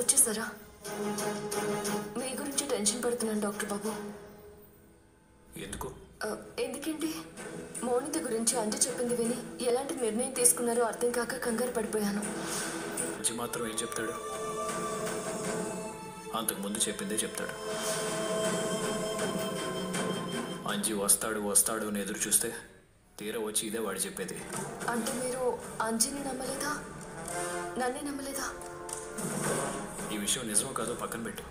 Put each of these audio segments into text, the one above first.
వచ్చేసారా మీ గురించి టెన్షన్ పడుతున్నాను డాక్టర్ బాబు ఎందుకు ఆ, ఎందుకంటే మౌనిత గురించి అంజ చెప్పింది విని ఎలాంటి నిర్ణయం తీసుకున్నారో అర్థం కాక కంగారు పడిపోయాను మంచి మాత్రం ఏం చెప్తాడు అంతకు ముందు చెప్పిందే చెప్తాడు అంజి వస్తాడు వస్తాడు అని ఎదురు చూస్తే తీరా వచ్చి ఇదే వాడు చెప్పేది అంటే మీరు అంజని నమ్మలేదా నన్నే నమ్మలేదా ఈ విషయం నిజమో కాదో పక్కన పెట్టు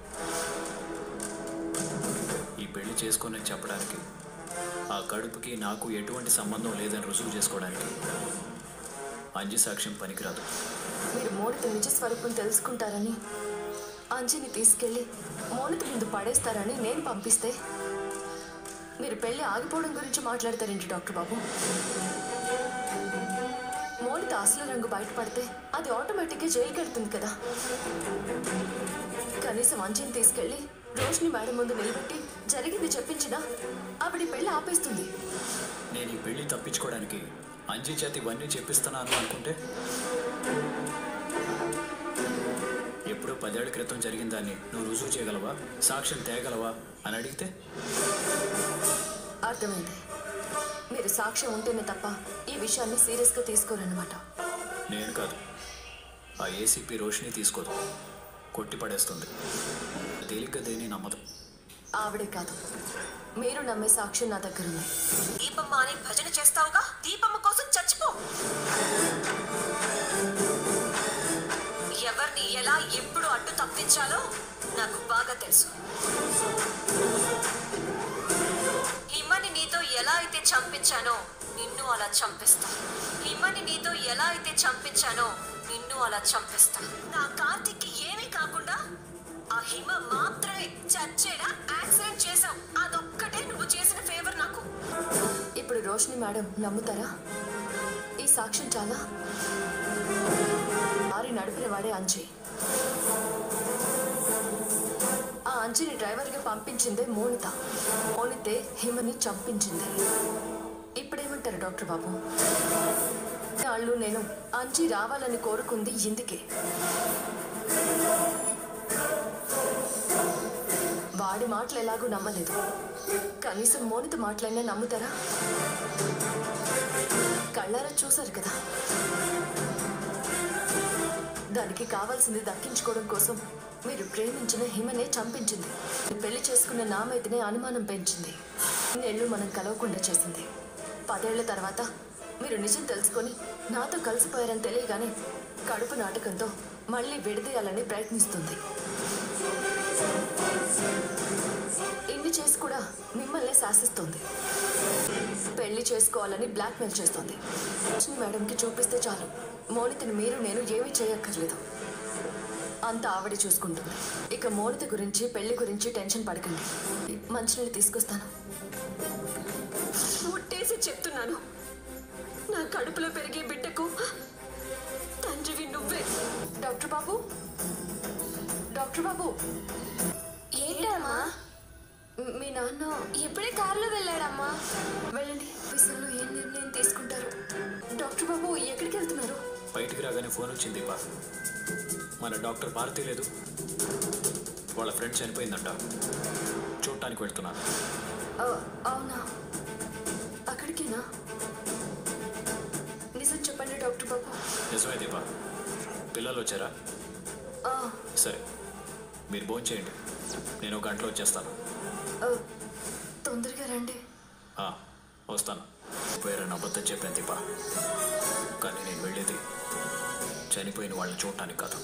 ఈ పెళ్లి చేసుకొని చెప్పడానికి ఆ కడుపుకి నాకు ఎటువంటి సంబంధం లేదని రుజువు చేసుకోవడానికి అంజి సాక్ష్యం పనికిరాదు మీరు మౌనిత నిజ స్వరూపం తెలుసుకుంటారని అంజని తీసుకెళ్లి మౌనిత ముందు పడేస్తారని నేను పంపిస్తే మీరు పెళ్లి ఆగిపోవడం గురించి మాట్లాడతారేంటి డాక్టర్ బాబు మౌనిత అసలు రంగు బయటపడితే అది ఆటోమేటిక్గా జైలుకి వెళ్తుంది కదా కనీసం అంజని తీసుకెళ్లి రోషిని మేడం ముందు నిలబెట్టి జరిగింది చెప్పించినా ఆవిడ ఈ పెళ్లి ఆపేస్తుంది నేను ఈ పెళ్లి తప్పించుకోవడానికి అంజి చేత ఇవన్నీ చెప్పిస్తున్నాను అనుకుంటే ఎప్పుడో పదేళ్ల క్రితం జరిగిన దాన్ని నువ్వు రుజువు చేయగలవా సాక్ష్యం తేగలవా అని అడిగితే అర్థమైంది మీరు సాక్ష్యం ఉంటేనే తప్ప ఈ విషయాన్ని సీరియస్గా తీసుకోరన్నమాట నేను కాదు ఆ ఏసీపీ రోషిని తీసుకోదు కొట్టి పడేస్తుంది తేలిగ్గా దేని నమ్మదు ఆవిడే కాదు మీరు నమ్మే సాక్ష్యం నా దగ్గర ఉంది దీపమ్మ అని భజన చేస్తావుగా దీపమ్మ కోసం చచ్చిపో ఎవరిని ఎలా ఎప్పుడు అడ్డు తప్పించాలో నాకు బాగా తెలుసు హిమని నీతో ఎలా అయితే చంపించానో నిన్ను అలా చంపిస్తా హిమని నీతో ఎలా అయితే చంపించానో నిన్ను అలా చంపిస్తా నా కార్తిక్కి ఏమీ కాకుండా ఆ హిమ మాత్రమే చచ్చేలా యాక్సిడెంట్ చేసావు అదొక్కటే నువ్వు చేసిన ఫేవర్ నాకు ఇప్పుడు రోషిని మేడం నమ్ముతారా ఈ సాక్ష్యం చాలా లారీ నడిపిన వాడే అంజీ ఆ అంజీని డ్రైవర్గా పంపించిందే మోనిత మోనితే హిమని చంపించింది ఇప్పుడేమంటారు డాక్టర్ బాబు వాళ్ళు నేను అంజీ రావాలని కోరుకుంది ఇందుకే వాడి మాటలు ఎలాగూ నమ్మలేదు కనీసం మోనిత మాటలైనా నమ్ముతారా కళ్ళారా చూశారు కదా దానికి కావాల్సింది దక్కించుకోవడం కోసం మీరు ప్రేమించిన హిమనే చంపించింది పెళ్లి చేసుకున్న నా మీదనే అనుమానం పెంచింది నెల్లు మనం కలవకుండా చేసింది పదేళ్ల తర్వాత మీరు నిజం తెలుసుకొని నాతో కలిసిపోయారని తెలియగానే కడుపు నాటకంతో మళ్ళీ విడదీయాలని ప్రయత్నిస్తుంది ఇన్ని చేసి కూడా మిమ్మల్ని శాసిస్తుంది పెళ్లి చేసుకోవాలని బ్లాక్మెయిల్ చేస్తుంది లక్ష్మి మేడంకి చూపిస్తే చాలు మోనితని మీరు నేను ఏమీ చేయక్కర్లేదు అంత ఆవిడ చూసుకుంటుంది ఇక మోనిత గురించి పెళ్లి గురించి టెన్షన్ పడకండి మంచినీళ్ళు తీసుకొస్తాను ముట్టేసి చెప్తున్నాను నా కడుపులో పెరిగే బిడ్డకు తండ్రివి నువ్వే డాక్టర్ బాబు డాక్టర్ బాబు ఏంటమ్మా మ్- మీ నాన్న ఇప్పుడే కారులో వెళ్ళాడమ్మా వెళ్ళండి విషయంలో ఏం నిర్ణయం తీసుకుంటారు డాక్టర్ బాబు ఎక్కడికి వెళ్తున్నారు బయటికి రాగానే ఫోన్ వచ్చింది బా మన డాక్టర్ భారతి లేదు వాళ్ళ ఫ్రెండ్ చనిపోయిందంట చూడటానికి వెళ్తున్నాను ఆ, అవునా అక్కడికేనా నిజం చెప్పండి డాక్టర్ బాబు నిజమే దీపా పిల్లలు వచ్చారా ఆ, సరే మీరు భోజనం చేయండి నేను ఒక గంటలో వచ్చేస్తాను ఆ, తొందరగా రండి ఆ, వస్తాను పోయారని అబద్ధం చెప్పాను దీపా కానీ నేను వెళ్ళేది చనిపోయిన వాళ్ళని చూడటానికి కాదు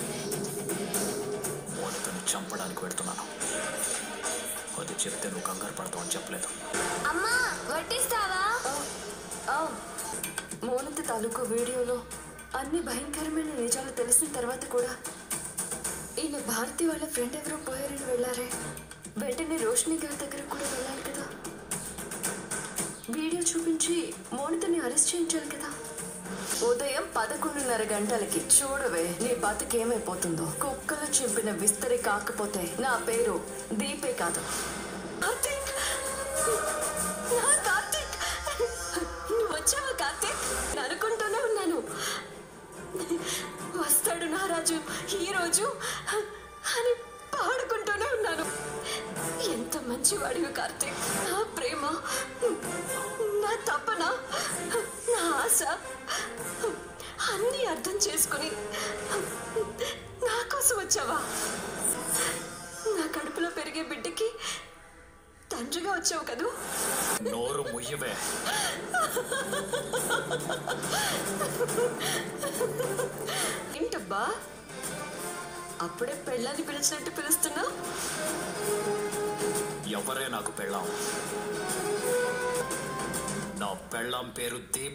మోనితను చంపడానికి వెళ్తున్నాను అది చెప్తే నువ్వు కంగారు పడతావు అని చెప్పలేదు అమ్మా వడ్డిస్తావా ఆ, మౌనత తాలూకు వీడియోలో అన్ని భయంకరమైన నిజాలు తెలిసిన తర్వాత కూడా ఈయన భారతి వాళ్ళ ఫ్రెండ్ ఎవరో పోయారని వెళ్ళారే వెంటనే రోషిని గారి దగ్గర కూడా వెళ్ళాలి కదా వీడియో చూపించి మౌనితని అరెస్ట్ చేయించాలి కదా ఉదయం పదకొండున్నర గంటలకి చూడవే నీ బతుకేమైపోతుందో కుక్కలు చింపిన విస్తరి కాకపోతే నా పేరు దీపే కాదు కార్తీక్ నా కార్తీక్ నువ్వు వచ్చావా కార్తీక్ అనుకుంటూనే ఉన్నాను వస్తాడు నా రాజు ఈ రోజు అని పాడుకుంటూనే ఉన్నాను ఎంత మంచివాడివి కార్తీక్ నా ప్రేమ నా తపన నా ఆశ అన్నీ అర్థం చేసుకుని నా కోసం వచ్చావా నా కడుపులో పెరిగే బిడ్డకి తండ్రిగా వచ్చావు కదూ నోరు ముయ్యవే ఏంటబ్బా అప్పుడే పెళ్ళాన్ని పిలిచినట్టు పిలుస్తున్నా ఎవరే నాకు పెళ్ళాం నా పెళ్ళాం పేరు దీప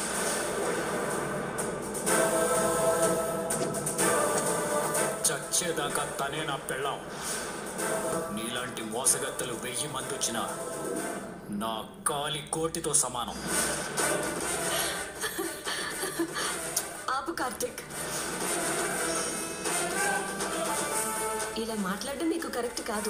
చచ్చేదాకా తనే నా పెళ్ళాం నీలాంటి మోసగత్తలు వెయ్యి మంది వచ్చినా నా కాలి కోటితో సమానం ఆపు కార్తిక్ ఇలా మాట్లాడడం నీకు కరెక్ట్ కాదు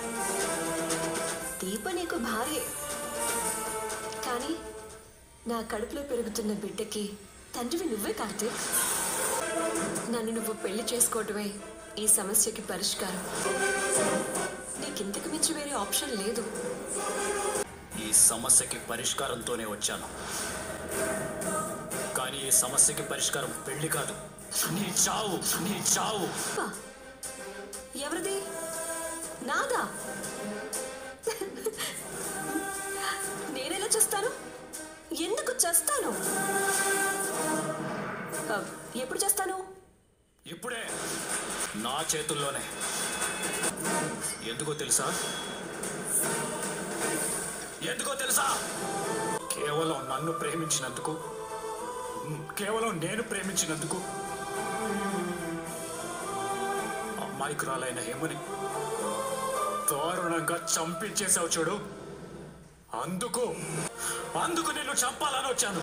దీప నీకు భార్యే కానీ నా కడుపులో పెరుగుతున్న బిడ్డకి తండ్రివి నువ్వే కార్తిక్ నన్ను నువ్వు పెళ్లి చేసుకోవటమే ఈ సమస్యకి పరిష్కారం నీకింతకు మించి వేరే ఆప్షన్ లేదు ఈ సమస్యకి పరిష్కారంతోనే వచ్చాను కానీ ఈ సమస్యకి పరిష్కారం పెళ్లి కాదు నీ చావు నీ చావు అబ్బా, ఎవరిది నాదా నేనెలా చేస్తాను ఎందుకు చేస్తాను ఆ, ఎప్పుడు చేస్తాను ఇప్పుడే నా చేతుల్లోనే ఎందుకో తెలుసా ఎందుకో తెలుసా కేవలం నన్ను ప్రేమించినందుకు కేవలం నేను ప్రేమించినందుకు అమ్మాయికురాలైన హేమని దారుణంగా చంపించేసావు చూడు అందుకు అందుకు నిన్ను చంపాలని వచ్చాను